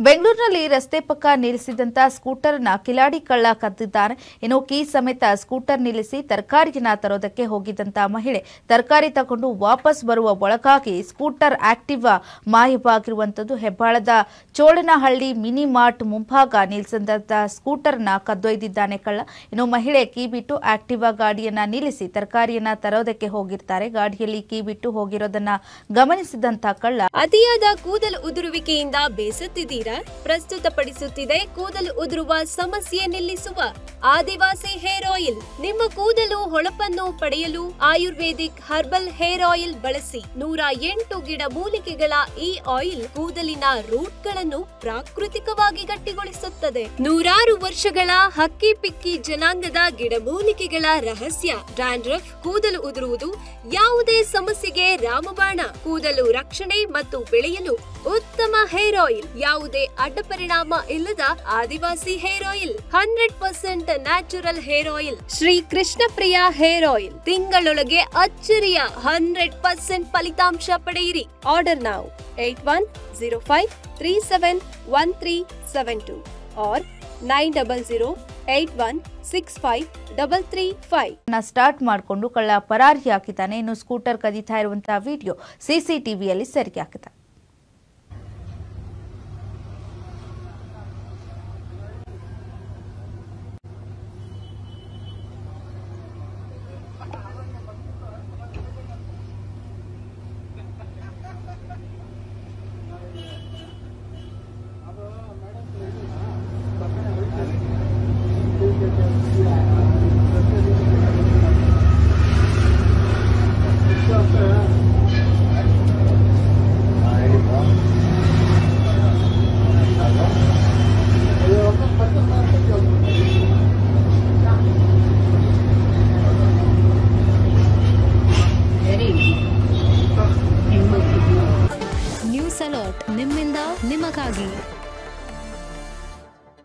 ಬೆಂಗಳೂರಿನಲ್ಲಿ ರಸ್ತೆ ಪಕ್ಕ ನಿಲ್ಲಿಸಿದಂತ ಸ್ಕೂಟರ್ನ ಕಿಲಾಡಿ ಕಳ್ಳ ಕದ್ದಿದ್ದಾನೆ ಇನ್ನು ಕೀ ಸಮೇತ ಸ್ಕೂಟರ್ ನಿಲ್ಲಿಸಿ ತರಕಾರಿಯನ್ನ ತರೋದಕ್ಕೆ ಹೋಗಿದ್ದಂತ ಮಹಿಳೆ ತರಕಾರಿ ತಗೊಂಡು ವಾಪಸ್ ಬರುವ ಒಳಗಾಗಿ ಸ್ಕೂಟರ್ ಆಕ್ಟಿವಾ ಮಾಯವಾಗಿರುವಂತದ್ದು ಹೆಬ್ಬಾಳದ ಚೋಳನಹಳ್ಳಿ ಮಿನಿ ಮಾರ್ಟ್ ಮುಂಭಾಗ ನಿಲ್ಲಿಸಿದಂತ ಸ್ಕೂಟರ್ನ ಕದ್ದೊಯ್ದಿದ್ದಾನೆ ಕಳ್ಳ ಇನ್ನು ಮಹಿಳೆ ಕೀ ಬಿಟ್ಟು ಆಕ್ಟಿವಾ ಗಾಡಿಯನ್ನ ನಿಲ್ಲಿಸಿ ತರಕಾರಿಯನ್ನ ತರೋದಕ್ಕೆ ಹೋಗಿರ್ತಾರೆ ಗಾಡಿಯಲ್ಲಿ ಕೀ ಬಿಟ್ಟು ಹೋಗಿರೋದನ್ನ ಗಮನಿಸಿದಂತ ಕಳ್ಳ ಅತಿಯಾದ ಕೂದಲು ಉದುರುವಿಕೆಯಿಂದ ಬೇಸತ್ತಿದ್ದೀರಾ ಪ್ರಸ್ತುತಪಡಿಸುತ್ತಿದೆ ಕೂದಲು ಉದುರುವ ಸಮಸ್ಯೆ ನಿಲ್ಲಿಸುವ ಆದಿವಾಸಿ ಹೇರ್ ಆಯಿಲ್ ನಿಮ್ಮ ಕೂದಲು ಹೊಳಪನ್ನು ಪಡೆಯಲು ಆಯುರ್ವೇದಿಕ್ ಹರ್ಬಲ್ ಹೇರ್ ಆಯಿಲ್ ಬಳಸಿ ನೂರ ಎಂಟು ಗಿಡ ಮೂಲಿಕೆಗಳ ಈ ಆಯಿಲ್ ಕೂದಲಿನ ರೂಟ್ಗಳನ್ನು ಪ್ರಾಕೃತಿಕವಾಗಿ ಗಟ್ಟಿಗೊಳಿಸುತ್ತದೆ ನೂರಾರು ವರ್ಷಗಳ ಹಕ್ಕಿ ಪಿಕ್ಕಿ ಜನಾಂಗದ ಗಿಡಮೂಲಿಕೆಗಳ ರಹಸ್ಯ ಡ್ಯಾಂಡ್ರಫ್ ಕೂದಲು ಉದುರುವುದು ಯಾವುದೇ ಸಮಸ್ಯೆಗೆ ರಾಮಬಾಣ ಕೂದಲು ರಕ್ಷಣೆ ಮತ್ತು ಬೆಳೆಯಲು ಉತ್ತಮ ಹೇರ್ ಆಯಿಲ್ ಯಾವುದೇ ಅಡ್ಡ ಪರಿಣಾಮ ಇಲ್ಲದ Adivasi hair oil hundred percent natural hair oil Shri Krishnapriya hair oil ತಿಂಗಳೊಳಗೆ ಅಚ್ಚರಿಯ ಹಂಡ್ರೆಡ್ ಪರ್ಸೆಂಟ್ ಫಲಿತಾಂಶ ಪಡೆಯಿರಿ ಆರ್ಡರ್ ನಾವು eight one zero five three seven one three seven two ಆರ್ nine double zero eight one six five double three five ನ start ಮಾಡಿಕೊಂಡು ಕಳ್ಳ ಪರಾರಿ ಹಾಕಿದ್ದಾನೆ ಇನ್ನು ಸ್ಕೂಟರ್ ಕದೀತಾ ಇರುವಂತಹ ವಿಡಿಯೋ ಸಿಸಿಟಿವಿಯಲ್ಲಿ ಸೆರೆಗೆ ಹಾಕಿದ ನ್ಯೂಸ್ ಅಲರ್ಟ್ ನಿಮ್ಮಿಂದ ನಿಮಗಾಗಿ